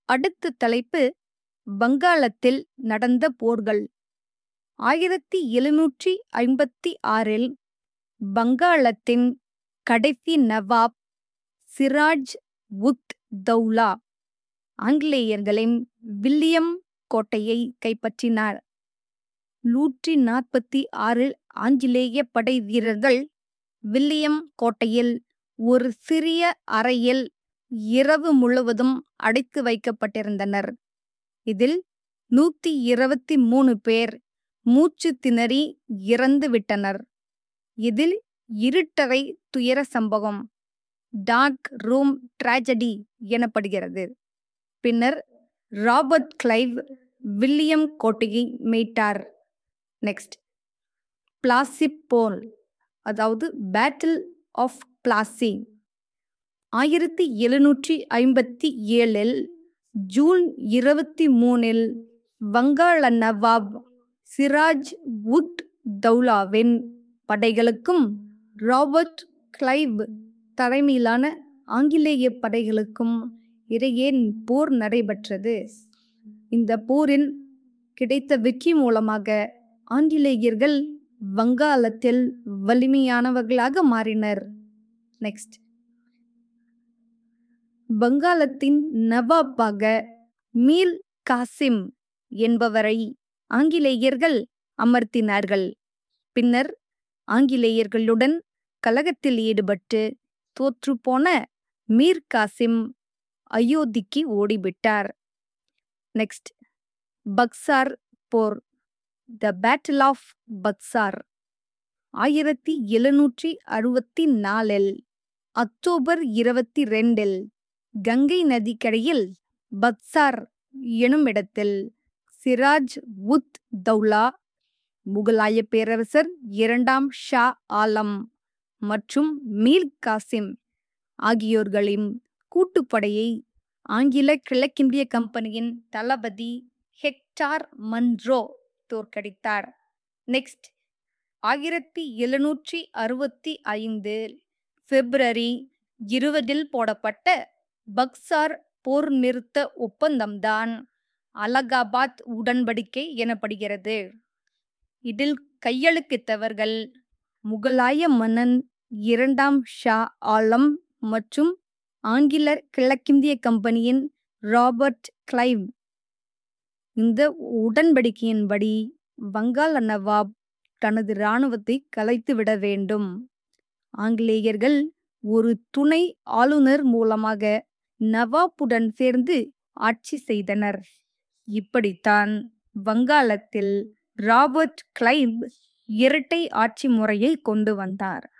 அடுத்த தலைப்பு வங்காளத்தில் நடந்த போர்கள் ஆயிரத்தி எழுநூற்றி ஐம்பத்தி ஆறில் வங்காளத்தின் கடைசி நவாப் சிராஜ் உத் தௌலா ஆங்கிலேயர்களின் வில்லியம் கோட்டையை கைப்பற்றினார் நூற்றி நாற்பத்தி ஆறு ஆங்கிலேய படை வீரர்கள் வில்லியம் கோட்டையில் ஒரு சிறிய அறையில் இரவு முழுவதும் அடைத்து வைக்கப்பட்டிருந்தனர் இதில் நூத்தி இருபத்தி மூணு பேர் மூச்சு திணறி இறந்து விட்டனர் இதில் இருட்டறை துயர சம்பவம் டார்க் ரூம் டிராஜடி எனப்படுகிறது பின்னர் ராபர்ட் கிளைவ் வில்லியம் கோட்டையை மீட்டார் நெக்ஸ்ட் பிளாசிப் போல் அதாவது பேட்டில் ஆஃப் பிளாசி ஆயிரத்தி எழுநூற்றி ஐம்பத்தி ஏழில் ஜூன் இருபத்தி மூணில் வங்காள நவாப் சிராஜ் உத் தௌலாவின் படைகளுக்கும் ராபர்ட் கிளைவ் தலைமையிலான ஆங்கிலேய படைகளுக்கும் இடையே போர் நடைபெற்றது இந்த போரில் கிடைத்த வெற்றி மூலமாக ஆங்கிலேயர்கள் வங்காளத்தில் வலிமையானவர்களாக மாறினர் நெக்ஸ்ட் வங்காளத்தின் நவாபாக மீர் காசிம் என்பவரை ஆங்கிலேயர்கள் அமர்த்தினார்கள் பின்னர் ஆங்கிலேயர்களுடன் கலகத்தில் ஈடுபட்டு தோற்றுப்போன மீர் காசிம் அயோத்திக்கு ஓடிவிட்டார் நெக்ஸ்ட் பக்சார் போர் த பேட்டில் ஆஃப் பக்சார் ஆயிரத்தி எழுநூற்றி அறுபத்தி நாலில் அக்டோபர் இருபத்தி ரெண்டில் கங்கை நதிக்கரையில் பக்சார் எனும் இடத்தில் சிராஜ் உத் தௌலா முகலாய பேரரசர் இரண்டாம் ஷா ஆலம் மற்றும் மீர் காசிம் ஆகியோர்களின் கூட்டுப்படையை ஆங்கில கிழக்கிந்திய கம்பெனியின் தளபதி ஹெக்டார் மன்ரோ தோற்கடித்தார் நெக்ஸ்ட் ஆயிரத்தி எழுநூற்றி அறுபத்தி ஐந்து பிப்ரவரி இருபதில் போடப்பட்ட பக்சார் போர் நிறுத்த ஒப்பந்தம்தான் அலகாபாத் உடன்படிக்கை எனப்படுகிறது இதில் கையெழுத்திட்டவர்கள் முகலாய மன்னன் இரண்டாம் ஷா ஆலம் மற்றும் ஆங்கில கிழக்கிந்திய கம்பெனியின் ராபர்ட் கிளைவ் இந்த உடன்படிக்கையின்படி வங்காள நவாப் தனது இராணுவத்தை கலைத்துவிட வேண்டும் ஆங்கிலேயர்கள் ஒரு துணை ஆளுநர் மூலமாக நவாப்புடன் சேர்ந்து ஆட்சி செய்தனர் இப்படித்தான் வங்காளத்தில் ராபர்ட் கிளைவ் இரட்டை ஆட்சி முறையை கொண்டு வந்தார்